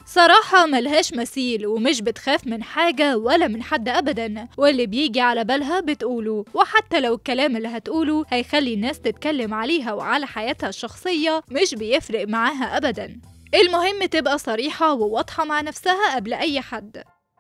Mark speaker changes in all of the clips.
Speaker 1: صراحة ملهاش مثيل ومش بتخاف من حاجة ولا من حد أبدا واللي بيجي على بالها بتقوله وحتى لو الكلام اللي هتقوله هيخلي الناس تتكلم عليها وعلى حياتها الشخصية مش بيفرق معاها أبدا المهم تبقى صريحة وواضحة مع نفسها قبل أي حد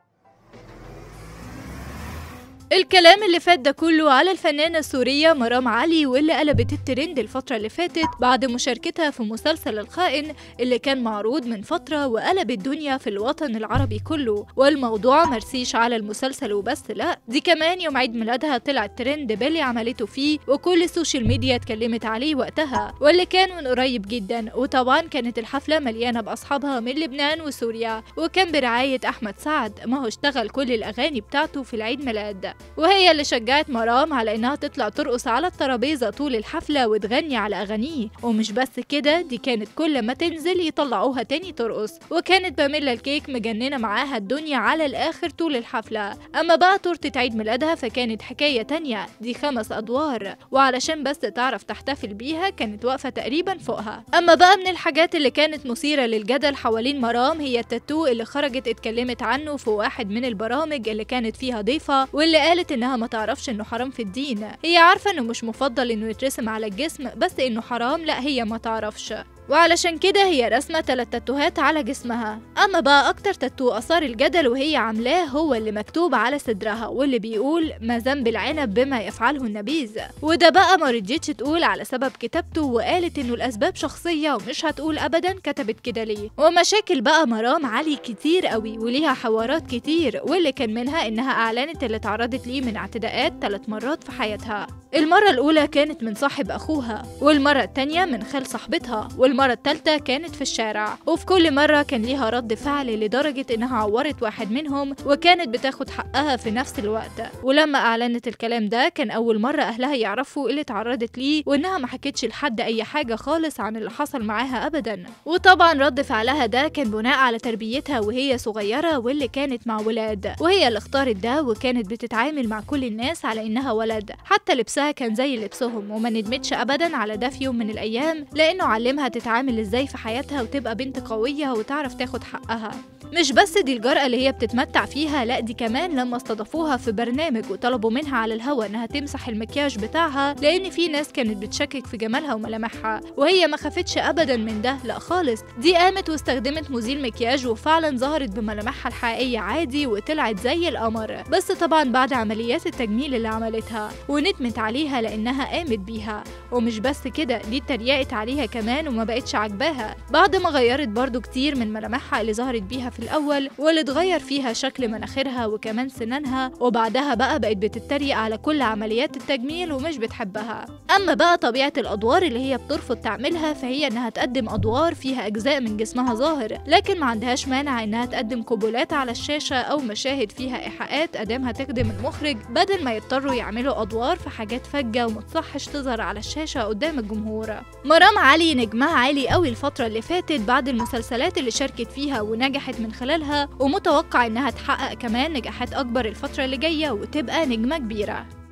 Speaker 1: الكلام اللي فات ده كله على الفنانة السورية مرام علي واللي قلبت الترند الفترة اللي فاتت بعد مشاركتها في مسلسل الخائن اللي كان معروض من فترة وقلب الدنيا في الوطن العربي كله والموضوع مرسيش على المسلسل وبس لا دي كمان يوم عيد ميلادها طلع الترند باللي عملته فيه وكل السوشيال ميديا اتكلمت عليه وقتها واللي كان من قريب جدا وطبعا كانت الحفلة مليانة بأصحابها من لبنان وسوريا وكان برعاية أحمد سعد ما هو اشتغل كل الأغاني بتاعته في العيد ميلاد وهي اللي شجعت مرام على انها تطلع ترقص على الترابيزه طول الحفله وتغني على اغانيه ومش بس كده دي كانت كل ما تنزل يطلعوها تاني ترقص وكانت باميلا الكيك مجننه معاها الدنيا على الاخر طول الحفله اما بقى تورته عيد ميلادها فكانت حكايه تانية دي خمس ادوار وعلشان بس تعرف تحتفل بيها كانت واقفه تقريبا فوقها اما بقى من الحاجات اللي كانت مثيره للجدل حوالين مرام هي التاتو اللي خرجت اتكلمت عنه في واحد من البرامج اللي كانت فيها ضيفه واللي قالت انها ما تعرفش انه حرام في الدين هي عارفه انه مش مفضل انه يترسم على الجسم بس انه حرام لا هي ما تعرفش وعلشان كده هي رسمة تلات تاتوهات على جسمها أما بقى أكتر تاتو أثار الجدل وهي عاملاه هو اللي مكتوب على صدرها واللي بيقول ما ذنب العنب بما يفعله النبيذ وده بقى ما رضيتش تقول على سبب كتابته وقالت إنه الأسباب شخصية ومش هتقول أبدا كتبت كده ليه ومشاكل بقى مرام علي كتير قوي وليها حوارات كتير واللي كان منها إنها أعلنت اللي تعرضت ليه من اعتداءات ثلاث مرات في حياتها المرة الأولى كانت من صاحب أخوها والمرة التانية من خال صاحبتها والمرة التالتة كانت في الشارع وفي كل مرة كان ليها رد فعل لدرجة إنها عورت واحد منهم وكانت بتاخد حقها في نفس الوقت ولما أعلنت الكلام ده كان أول مرة أهلها يعرفوا اللي اتعرضت ليه وإنها ما حكتش لحد أي حاجة خالص عن اللي حصل معاها أبدا وطبعا رد فعلها ده كان بناء على تربيتها وهي صغيرة واللي كانت مع ولاد وهي اللي اختارت ده وكانت بتتعامل مع كل الناس على إنها ولد حتى لبسها كان زي لبسهم وما ندمتش أبدا على ده في يوم من الأيام لأنه علمها تتعامل إزاي في حياتها وتبقى بنت قوية وتعرف تاخد حقها مش بس دي الجرأة اللي هي بتتمتع فيها لا دي كمان لما استضافوها في برنامج وطلبوا منها على الهوا انها تمسح المكياج بتاعها لان في ناس كانت بتشكك في جمالها وملامحها وهي ما خافتش ابدا من ده لا خالص دي قامت واستخدمت مزيل مكياج وفعلا ظهرت بملامحها الحقيقية عادي وطلعت زي القمر بس طبعا بعد عمليات التجميل اللي عملتها وندمت عليها لانها قامت بيها ومش بس كده دي اتريقت عليها كمان وما بقتش عاجباها بعد ما غيرت برضو كتير من ملامحها اللي ظهرت بيها في الأول واللي اتغير فيها شكل مناخيرها وكمان سنانها وبعدها بقى بقت بتتريق على كل عمليات التجميل ومش بتحبها أما بقى طبيعة الأدوار اللي هي بترفض تعملها فهي إنها تقدم أدوار فيها أجزاء من جسمها ظاهر لكن ما عندهاش مانع إنها تقدم قبولات على الشاشة أو مشاهد فيها إيحاءات أدام هتخدم المخرج بدل ما يضطروا يعملوا أدوار في حاجات فجة ومتصحش تظهر على الشاشة قدام الجمهور مرام علي نجمها عالي قوي الفترة اللي فاتت بعد المسلسلات اللي شاركت فيها ونجحت من خلالها ومتوقع إنها تحقق كمان نجاحات أكبر الفترة اللي جاية وتبقى نجمة كبيرة